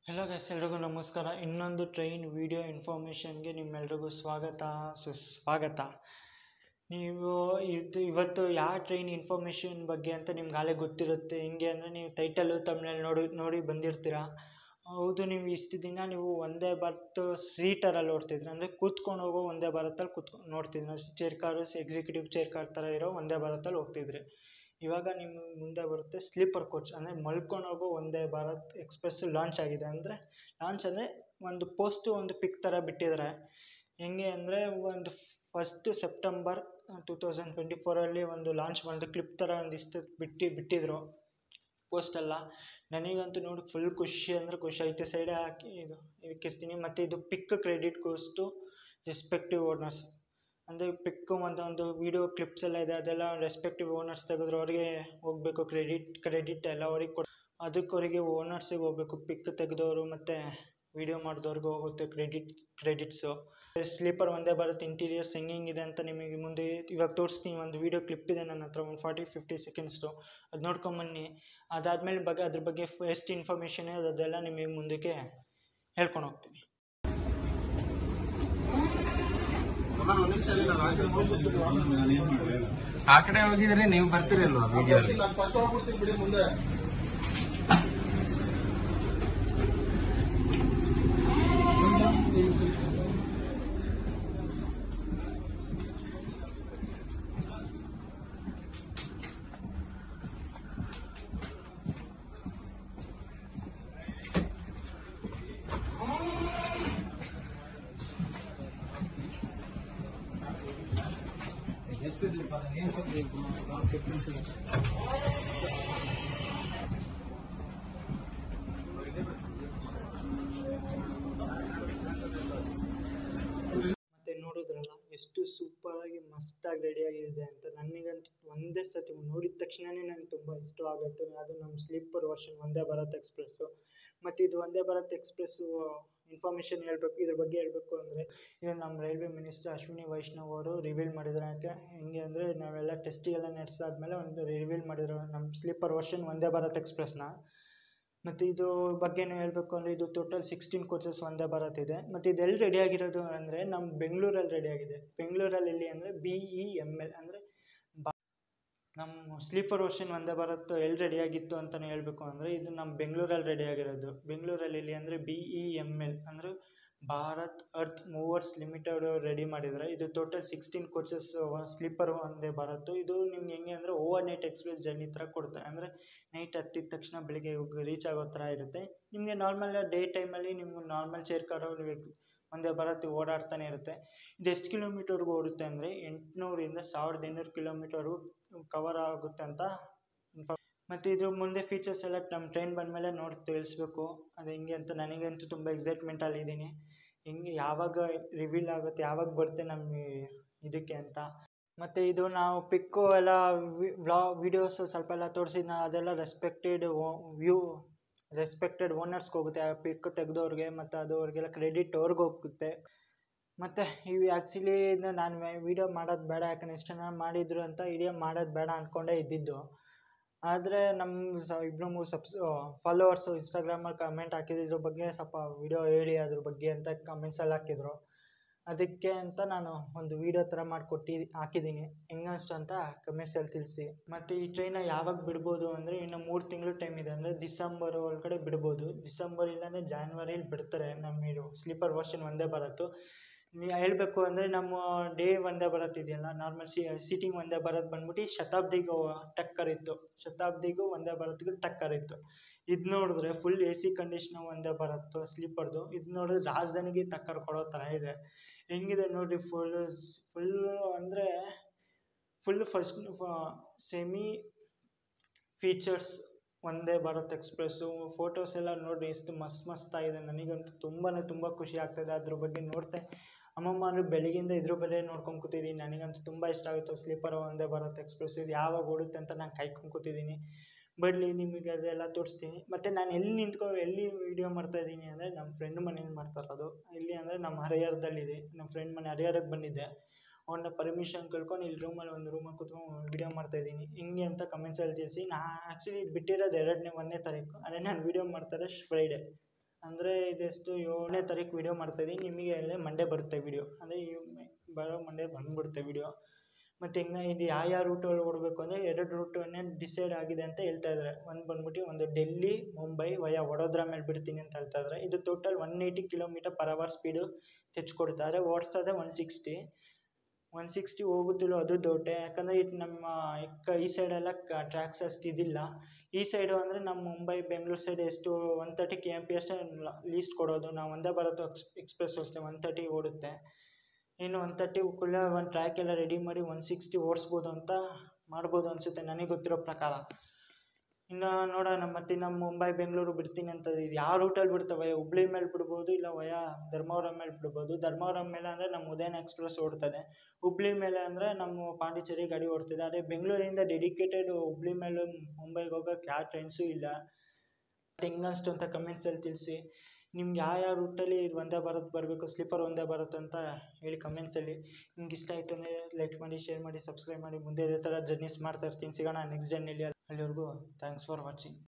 hello guys ಎಲ್ರಿಗೂ ನಮಸ್ಕಾರ ಇನ್ನೊಂದು ಟ್ರೈನ್ ವಿಡಿಯೋ ಇನ್ಫಾರ್ಮೇಷನ್ಗೆ ನಿಮ್ಮೆಲ್ರಿಗೂ ಸ್ವಾಗತ ಸುಸ್ವಾಗತ ನೀವು ಇದು ಇವತ್ತು ಯಾವ ಟ್ರೈನ್ ಇನ್ಫಾರ್ಮೇಷನ್ ಬಗ್ಗೆ ಅಂತ ನಿಮ್ಗೆ ಆಗಲೇ ಗೊತ್ತಿರುತ್ತೆ ಹೆಂಗೆ ಅಂದರೆ ನೀವು ಟೈಟಲು ತಮ್ಮನೇಲಿ ನೋಡಿ ನೋಡಿ ಬಂದಿರ್ತೀರ ಹೌದು ನೀವು ಇಷ್ಟು ದಿನ ನೀವು ಒಂದೇ ಭಾರತ್ ಸೀಟರಲ್ಲಿ ಓಡ್ತಿದ್ರಿ ಅಂದರೆ ಕೂತ್ಕೊಂಡು ಹೋಗೋ ಒಂದೇ ಭಾರತಲ್ಲಿ ಕೂತ್ಕೊಂಡು ನೋಡ್ತಿದ್ರಿ chair car executive chair car ಥರ ಇರೋ ಒಂದೇ ಭಾರತಲ್ಲಿ ಹೋಗ್ತಿದ್ರಿ ಇವಾಗ ನಿಮ್ಮ ಮುಂದೆ ಬರುತ್ತೆ ಸ್ಲೀಪರ್ ಕೋಚ್ ಅಂದರೆ ಮಲ್ಕೊಂಡು ಹೋಗೋ ಒಂದೇ ಭಾರತ್ ಎಕ್ಸ್ಪ್ರೆಸ್ ಲಾಂಚ್ ಆಗಿದೆ ಅಂದರೆ ಲಾಂಚ್ ಅಂದರೆ ಒಂದು ಪೋಸ್ಟು ಒಂದು ಪಿಕ್ ಥರ ಬಿಟ್ಟಿದ್ದಾರೆ ಹೆಂಗೆ ಅಂದರೆ ಒಂದು first September two thousand twenty ಫೋರಲ್ಲಿ ಒಂದು ಲಾಂಚ್ ಮಾಡಿದ್ರು ಕ್ಲಿಪ್ ಥರ ಒಂದಿಷ್ಟು ಬಿಟ್ಟು ಬಿಟ್ಟಿದ್ರು ಪೋಸ್ಟೆಲ್ಲ ನನಗಂತೂ ನೋಡಿ ಫುಲ್ ಖುಷಿ ಅಂದರೆ ಖುಷಿ ಐತೆ ಸೈಡೇ ಹಾಕಿ ಇದು ಇಕ್ಕಿರ್ತೀನಿ ಮತ್ತು ಇದು pick credit goes to respective owners ಅಂದರೆ ಪಿಕ್ಕು ಮತ್ತು ಒಂದು ವೀಡಿಯೋ ಕ್ಲಿಪ್ಸ್ ಎಲ್ಲ ಇದೆ ಅದೆಲ್ಲ ರೆಸ್ಪೆಕ್ಟಿವ್ ಓನರ್ಸ್ ತೆಗೆದ್ರು ಅವ್ರಿಗೆ ಹೋಗಬೇಕು ಕ್ರೆಡಿಟ್ ಕ್ರೆಡಿಟ್ ಎಲ್ಲ ಅವ್ರಿಗೆ ಕೊಡ್ ಅದಕ್ಕೆ ಅವರಿಗೆ ಓನರ್ಸಿಗೆ ಹೋಗಬೇಕು ಪಿಕ್ ತೆಗೆದವರು ಮತ್ತು ವೀಡಿಯೋ ಮಾಡಿದವ್ರಿಗೆ ಹೋಗುತ್ತೆ ಕ್ರೆಡಿಟ್ ಕ್ರೆಡಿಟ್ಸು ಸ್ಲೀಪರ್ ಒಂದೇ ಭಾರತ್ ಇಂಟೀರಿಯರ್ಸ್ ಹೆಂಗಿದೆ ಅಂತ ನಿಮಗೆ ಮುಂದೆ ಇವಾಗ ತೋರಿಸ್ತೀನಿ ಒಂದು ವೀಡಿಯೋ ಕ್ಲಿಪ್ ಇದೆ ನನ್ನ ಹತ್ರ ಒಂದು ಫಾರ್ಟಿ ಫಿಫ್ಟಿ ಸೆಕೆಂಡ್ಸ್ದು ಅದು ನೋಡ್ಕೊಂಬನ್ನಿ ಅದಾದಮೇಲೆ ಬಗ್ಗೆ ಅದ್ರ ಬಗ್ಗೆ ಎಷ್ಟು ಇನ್ಫಾರ್ಮೇಷನ್ ಇದೆ ಅದೆಲ್ಲ ನಿಮಗೆ ಮುಂದಕ್ಕೆ ಹೇಳ್ಕೊಂಡು ಹೋಗ್ತೀನಿ ಆ ಕಡೆ ಹೋಗಿದ್ರೆ ನೀವು ಬರ್ತಿರಲ್ವಾ ವಿಡಿಯೋ ಫಸ್ಟ್ ಹೋಗ್ಬಿಡ್ತೀನಿ ಬಿಡಿ ಮುಂದೆ ಮತ್ತೆ ನೋಡಿದ್ರಲ್ಲ ಎಷ್ಟು ಸೂಪರಾಗಿ ಮಸ್ತಾಗಿ ರೆಡಿಯಾಗಿದೆ ಅಂತ ನನಗಂತೂ ಒಂದೇ ಸತಿ ನೋಡಿದ ತಕ್ಷಣವೇ ನನಗೆ ತುಂಬ ಇಷ್ಟವಾಗುತ್ತೆ ಅದು ನಮ್ಮ ಸ್ಲೀಪರ್ ವರ್ಷನ್ ಒಂದೇ ಭಾರತ್ ಎಕ್ಸ್ಪ್ರೆಸ್ಸು ಮತ್ತು ಇದು ಒಂದೇ ಭಾರತ್ ಎಕ್ಸ್ಪ್ರೆಸ್ಸು ಇನ್ಫಾರ್ಮೇಷನ್ ಹೇಳಬೇಕು ಇದ್ರ ಬಗ್ಗೆ ಹೇಳಬೇಕು ಅಂದರೆ ಇದು ನಮ್ಮ ರೈಲ್ವೆ ಮಿನಿಸ್ಟರ್ ಅಶ್ವಿನಿ ವೈಷ್ಣವ್ ಅವರು ರಿವೀಲ್ ಮಾಡಿದ್ದಾರೆ ಯಾಕೆ ಹೆಂಗೆ ಅಂದರೆ ನಾವೆಲ್ಲ ಟೆಸ್ಟಿಗೆಲ್ಲ ನಡೆಸಾದ್ಮೇಲೆ ಒಂದು ರಿವೀಲ್ ಮಾಡಿದ್ರು ನಮ್ಮ ಸ್ಲೀಪರ್ ವರ್ಷನ್ ಒಂದೇ ಭಾರತ್ ಎಕ್ಸ್ಪ್ರೆಸ್ನ ಮತ್ತು ಇದು ಬಗ್ಗೆನೂ ಹೇಳಬೇಕು ಅಂದರೆ ಇದು ಟೋಟಲ್ ಸಿಕ್ಸ್ಟೀನ್ ಕೋಚಸ್ ಒಂದೇ ಭಾರತ್ ಇದೆ ಮತ್ತು ಇದು ಎಲ್ಲಿ ರೆಡಿ ಆಗಿರೋದು ಅಂದರೆ ನಮ್ಮ ಬೆಂಗಳೂರಲ್ಲಿ ರೆಡಿ ಆಗಿದೆ ಬೆಂಗಳೂರಲ್ಲಿ ಎಲ್ಲಿ ಅಂದರೆ ಬಿ ಇ ಎಮ್ ಎಲ್ ಅಂದರೆ ಬಾ ನಮ್ಮ ಸ್ಲೀಪರ್ ವರ್ಷನ್ ಒಂದೇ ಭಾರತ್ ಎಲ್ಲಿ ರೆಡಿ ಆಗಿತ್ತು ಅಂತಲೇ ಹೇಳಬೇಕು ಅಂದರೆ ಇದು ನಮ್ಮ ಬೆಂಗಳೂರಲ್ಲಿ ರೆಡಿ ಆಗಿರೋದು ಬೆಂಗಳೂರಲ್ಲಿ ಎಲ್ಲಿ ಅಂದರೆ ಬಿ ಇ ಎಮ್ ಎಲ್ ಅಂದರೆ Bharat Earth Movers Limited ready ಮಾಡಿದ್ದಾರೆ ಇದು ಟೋಟಲ್ ಸಿಕ್ಸ್ಟೀನ್ ಕೋಚಸ್ ಸ್ಲೀಪರ್ ಒಂದೇ ಭಾರತ್ ಇದು ನಿಮ್ಗೆ ಹೆಂಗೆ ಅಂದರೆ ಓವರ್ ನೈಟ್ ಎಕ್ಸ್ಪ್ರೆಸ್ ಜರ್ನಿ ಥರ ಕೊಡ್ತಾರೆ ಅಂದರೆ ನೈಟ್ ಹತ್ತಿದ ತಕ್ಷಣ ಬೆಳಿಗ್ಗೆ ರೀಚ್ ಆಗೋ ಥರ ಇರುತ್ತೆ ನಿಮಗೆ ನಾರ್ಮಲ್ ಡೇ ಟೈಮಲ್ಲಿ ನಿಮ್ಗೆ ನಾರ್ಮಲ್ ಚೇರ್ ಕಾರು ಒಂದೇ ಭಾರತ್ ಓಡಾಡ್ತಾನೆ ಇರುತ್ತೆ ಇದು ಎಷ್ಟು ಕಿಲೋಮೀಟರ್ಗೆ ಓಡುತ್ತೆ ಅಂದರೆ ಎಂಟುನೂರಿಂದ ಸಾವಿರದ ಇನ್ನೂರು ಕಿಲೋಮೀಟರ್ವರೆಗೂ ಕವರ್ ಆಗುತ್ತೆ ಅಂತ ಮತ್ತು ಇದು ಮುಂದೆ ಫೀಚರ್ಸ್ ಎಲ್ಲ ನಮ್ಮ ಟ್ರೈನ್ ಬಂದಮೇಲೆ ನೋಡಿ ತಿಳಿಸ್ಬೇಕು ಅದು ಹೆಂಗೆ ಅಂತ ನನಗಂತೂ ತುಂಬ ಎಕ್ಸೈಟ್ಮೆಂಟಲ್ಲಿದ್ದೀನಿ ಹೆಂಗೆ ಯಾವಾಗ ರಿವೀಲ್ ಆಗುತ್ತೆ ಯಾವಾಗ ಬರುತ್ತೆ ನಮ್ಮ ಇದಕ್ಕೆ ಅಂತ ಮತ್ತು ಇದು ನಾವು ಪಿಕ್ಕು ಎಲ್ಲ ವ್ಲಾ ವೀಡಿಯೋಸು ಸ್ವಲ್ಪ ಎಲ್ಲ ತೋರಿಸಿದ್ನ ಅದೆಲ್ಲ ರೆಸ್ಪೆಕ್ಟೆಡ್ ವ್ಯೂ ರೆಸ್ಪೆಕ್ಟೆಡ್ ಓನರ್ಸ್ಗೆ ಹೋಗುತ್ತೆ ಆ ಪಿಕ್ ತೆಗೆದವ್ರಿಗೆ ಮತ್ತು ಅದು ಅವ್ರಿಗೆಲ್ಲ ಕ್ರೆಡಿಟ್ ಅವ್ರಿಗೆ ಹೋಗುತ್ತೆ ಮತ್ತು ಇವು ಆ್ಯಕ್ಚುಲಿ ನಾನು ವೀಡಿಯೋ ಮಾಡೋದು ಬೇಡ ಯಾಕಂದ್ರೆ ಇಷ್ಟು ಜನ ಮಾಡಿದ್ರು ಅಂತ ವಿಡಿಯೋ ಮಾಡೋದು ಬೇಡ ಅಂದ್ಕೊಂಡೇ ಇದ್ದಿದ್ದು ಆದರೆ ನಮ್ಮ ಸ ಇಬ್ಬರು ಮೂರು ಸಬ್ಸ್ ಫಾಲೋವರ್ಸು ಇನ್ಸ್ಟಾಗ್ರಾಮಲ್ಲಿ ಕಮೆಂಟ್ ಹಾಕಿದ್ರು ಇದ್ರ ಬಗ್ಗೆ ಸ್ವಲ್ಪ ವೀಡಿಯೋ ಹೇಳಿ ಅದ್ರ ಬಗ್ಗೆ ಅಂತ ಕಮೆಂಟ್ಸಲ್ಲಿ ಹಾಕಿದ್ರು ಅದಕ್ಕೆ ಅಂತ ನಾನು ಒಂದು ವೀಡಿಯೋ ಥರ ಮಾಡಿಕೊಟ್ಟು ಹಾಕಿದ್ದೀನಿ ಹೆಂಗನ್ಸ್ತು ಅಂತ ಕಮೆಂಟ್ಸಲ್ಲಿ ತಿಳಿಸಿ ಮತ್ತು ಈ ಟ್ರೈನ ಯಾವಾಗ ಬಿಡ್ಬೋದು ಅಂದರೆ ಇನ್ನು ಮೂರು ತಿಂಗಳು ಟೈಮ್ ಇದೆ ಅಂದರೆ ಡಿಸೆಂಬರ್ ಒಳಗಡೆ ಬಿಡ್ಬೋದು ಡಿಸೆಂಬರ್ ಇಲ್ಲಾಂದರೆ ಜಾನ್ವರಿಲಿ ಬಿಡ್ತಾರೆ ನಮ್ಮ ಇದು ಸ್ಲೀಪರ್ ವರ್ಷನ್ ಒಂದೇ ಭಾರತ್ ನೀವು ಹೇಳಬೇಕು ಅಂದರೆ ನಮ್ಮ ಡೇ ಒಂದೇ ಭಾರತ್ ಇದೆಯಲ್ಲ ನಾರ್ಮಲ್ ಸಿ ಸೀಟಿಂಗ್ ಒಂದೇ ಭಾರತ್ ಬಂದ್ಬಿಟ್ಟು ಶತಾಬ್ದಿಗೂ ಟಕ್ಕರ್ ಇತ್ತು ಶತಾಬ್ದಿಗೂ ಒಂದೇ ಭಾರತ್ಗೂ ಟಕ್ಕರ್ ಇತ್ತು ಇದು ನೋಡಿದ್ರೆ ಫುಲ್ ಎ ಸಿ ಕಂಡೀಷನ್ ಒಂದೇ ಭಾರತ್ ಸ್ಲೀಪರ್ದು ಇದು ನೋಡಿದ್ರೆ ರಾಜಧಾನಿಗೆ ಟಕ್ಕರ್ ಕೊಡೋ ಥರ ಇದೆ ಹೆಂಗಿದೆ ನೋಡಿರಿ ಫುಲ್ ಫುಲ್ಲು ಅಂದರೆ ಫುಲ್ ಫಸ್ಟ್ ಸೆಮಿ ಫೀಚರ್ಸ್ ಒಂದೇ ಭಾರತ್ ಎಕ್ಸ್ಪ್ರೆಸ್ಸು ಫೋಟೋಸ್ ಎಲ್ಲ ನೋಡಿ ಎಷ್ಟು ಮಸ್ತ್ ಮಸ್ತಾಗಿದೆ ನನಗಂತೂ ತುಂಬಾ ತುಂಬ ಖುಷಿ ಆಗ್ತಾಯಿದೆ ಅದ್ರ ಬಗ್ಗೆ ನೋಡ್ತಾ ಅಮ್ಮಮ್ಮ ಅಂದರೆ ಬೆಳಗಿಂದ ಇದ್ರ ಬಗ್ಗೆ ನೋಡ್ಕೊಂಡು ಕೂತಿದ್ದೀನಿ ನನಗಂತೂ ತುಂಬ ಇಷ್ಟ ಆಯಿತು ಸ್ಲೀಪರ್ ಒಂದೇ ಭಾರತ್ ಎಕ್ಸ್ಪ್ರೆಸ್ ಇದು ಯಾವಾಗ ಓಡುತ್ತೆ ಅಂತ ನಾನು ಕಾಯ್ಕೊಂಡು ಕೂತಿದ್ದೀನಿ ಬರಲಿ ನಿಮಗೆ ಅದೆಲ್ಲ ತೋರಿಸ್ತೀನಿ ಮತ್ತು ನಾನು ಎಲ್ಲಿ ನಿಂತ್ಕೊ ಎಲ್ಲಿ ವೀಡಿಯೋ ಮಾಡ್ತಾಯಿದ್ದೀನಿ ಅಂದರೆ ನಮ್ಮ ಫ್ರೆಂಡ್ ಮನೇಲಿ ಮಾಡ್ತಾ ಇರೋದು ಎಲ್ಲಿ ಅಂದರೆ ನಮ್ಮ ಹರಿಹರದಲ್ಲಿದೆ ನಮ್ಮ ಫ್ರೆಂಡ್ ಮನೆ ಹರಿಹರಕ್ಕೆ ಬಂದಿದ್ದೆ ಅವ್ನ ಪರ್ಮಿಷನ್ ಕೇಳ್ಕೊಂಡು ಇಲ್ಲಿ ರೂಮಲ್ಲಿ ಒಂದು ರೂಮಲ್ಲಿ ಕೂತ್ಕೊಂಡು ವೀಡಿಯೋ ಮಾಡ್ತಾಯಿದ್ದೀನಿ ಹಿಂಗೆ ಅಂತ ಕಮೆಂಟ್ಸಲ್ಲಿ ತಿಳಿಸಿ ನಾ ಆ್ಯಕ್ಚುಲಿ ಇದು ಬಿಟ್ಟಿರೋದು ಎರಡನೇ ಒಂದನೇ ತಾರೀಕು ಅದೇ ನಾನು ವೀಡಿಯೋ ಮಾಡ್ತಾ ಇರೋದು ಫ್ರೈಡೇ ಅಂದರೆ ಇದೆಷ್ಟು ಏಳನೇ ತಾರೀಕು ವಿಡಿಯೋ ಮಾಡ್ತಾಯಿದ್ದೀನಿ ನಿಮಗೆ ಅಲ್ಲೇ ಮಂಡೇ ಬರುತ್ತೆ ವಿಡಿಯೋ ಅಂದರೆ ಈ ಬರೋ ಮಂಡೇ ಬಂದ್ಬಿಡುತ್ತೆ ವಿಡಿಯೋ ಮತ್ತು ಇನ್ನು ಇದು ಯಾವ ಯಾವ ರೂಟಲ್ಲಿ ಓಡಬೇಕು ಅಂದರೆ ಎರಡು ರೂಟನ್ನೇ ಡಿಸೈಡ್ ಆಗಿದೆ ಅಂತ ಹೇಳ್ತಾ ಇದ್ದಾರೆ ಒಂದು ಬಂದ್ಬಿಟ್ಟು ಒಂದು ಡೆಲ್ಲಿ ಮುಂಬೈ ವಯಾ ವಡೋದರ ಮೇಲೆ ಬಿಡ್ತೀನಿ ಅಂತ ಹೇಳ್ತಾ ಇದ್ದಾರೆ ಇದು total one eighty kilometre per hour speed ತೆಚ್ಕೊಡ್ತಾರೆ ಓಡಿಸೋದೇ ಒನ್ ಸಿಕ್ಸ್ಟಿ ಒನ್ ಸಿಕ್ಸ್ಟಿ ಹೋಗುತ್ತಿಲ್ಲೋ ಅದು ಡೌಟೇ ಯಾಕಂದರೆ ಇದು ನಮ್ಮ ಇಕ್ಕ ಈ ಸೈಡೆಲ್ಲ ಟ್ರ್ಯಾಕ್ಸ್ ಅಷ್ಟು ಇದಿಲ್ಲ ಈ ಸೈಡು ಅಂದರೆ ನಮ್ಮ ಮುಂಬೈ ಬೆಂಗಳೂರು ಸೈಡ್ ಎಷ್ಟು one thirty K M P ಅಷ್ಟೇ ಲೀಸ್ಟ್ ಕೊಡೋದು ನಾವು ಒಂದೇ ಭಾರತ್ ಎಕ್ಸ್ ಎಕ್ಸ್ಪ್ರೆಸ್ ಅಷ್ಟೇ ಒನ್ ತರ್ಟಿ ಓಡುತ್ತೆ ಇನ್ನು ಒನ್ ತರ್ಟಿ ಕುಲ್ಲ ಒಂದು ಟ್ರ್ಯಾಕ್ ಎಲ್ಲ ರೆಡಿ ಮಾಡಿ ಒನ್ ಸಿಕ್ಸ್ಟಿ ಓಡಿಸ್ಬೋದು ಅಂತ ಮಾಡ್ಬೋದು ಅನಿಸುತ್ತೆ ನನಗೆ ಗೊತ್ತಿರೋ ಪ್ರಕಾರ ಇನ್ನು ನೋಡೋಣ ಮತ್ತು ನಮ್ಮ ಮುಂಬೈ ಬೆಂಗಳೂರು ಬಿಡ್ತೀನಿ ಅಂತ ಇದು ಯಾವ ರೂಟಲ್ಲಿ ಬಿಡ್ತವೆ ಹುಬ್ಳಿ ಮೇಲೆ ಬಿಡ್ಬೋದು ಇಲ್ಲ ವಯಾ ಧರ್ಮವರಂ ಮೇಲೆ ಬಿಡ್ಬೋದು ಧರ್ಮವರಂ ಮೇಲೆ ಅಂದರೆ ನಮ್ಮ ಉದಯನ್ ಎಕ್ಸ್ಪ್ರೆಸ್ ಓಡ್ತದೆ ಹುಬ್ಳಿ ಮೇಲೆ ಅಂದರೆ ನಮ್ಮ ಪಾಂಡಿಚೇರಿ ಗಾಡಿ ಓಡ್ತಿದೆ ಅದೇ ಬೆಂಗಳೂರಿಂದ ಡೆಡಿಕೇಟೆಡ್ ಹುಬ್ಳಿ ಮೇಲೆ ಮುಂಬೈಗೆ ಹೋಗೋಕ್ಕೆ ಯಾವ ಟ್ರೈನ್ಸೂ ಇಲ್ಲ ಹೆಂಗೆ ಅನಿಸ್ತು ಅಂತ ಕಮೆಂಟ್ಸಲ್ಲಿ ತಿಳಿಸಿ ನಿಮ್ಗೆ ಯಾವ ಯಾವ ರೂಟಲ್ಲಿ ಇದು ವಂದೇ ಭಾರತ್ ಬರಬೇಕು ಸ್ಲೀಪರ್ ವಂದೇ ಭಾರತ್ ಅಂತ ಹೇಳಿ ಕಮೆಂಟ್ಸಲ್ಲಿ ನಿಮ್ಗೆ ಇಷ್ಟ ಆಯಿತು ಅಂದರೆ ಲೈಕ್ ಮಾಡಿ ಶೇರ್ ಮಾಡಿ ಸಬ್ಸ್ಕ್ರೈಬ್ ಮಾಡಿ ಮುಂದೆ ಇದೇ ಥರ ಜರ್ನೀಸ್ ಮಾಡ್ತಾ ಇರ್ತೀನಿ ಸಿಗೋಣ ನೆಕ್ಸ್ಟ್ ಜರ್ನಿಲಿ ಅಲ್ಲಿವರೆಗೂ ಥ್ಯಾಂಕ್ಸ್ ಫಾರ್ ವಾಚಿಂಗ್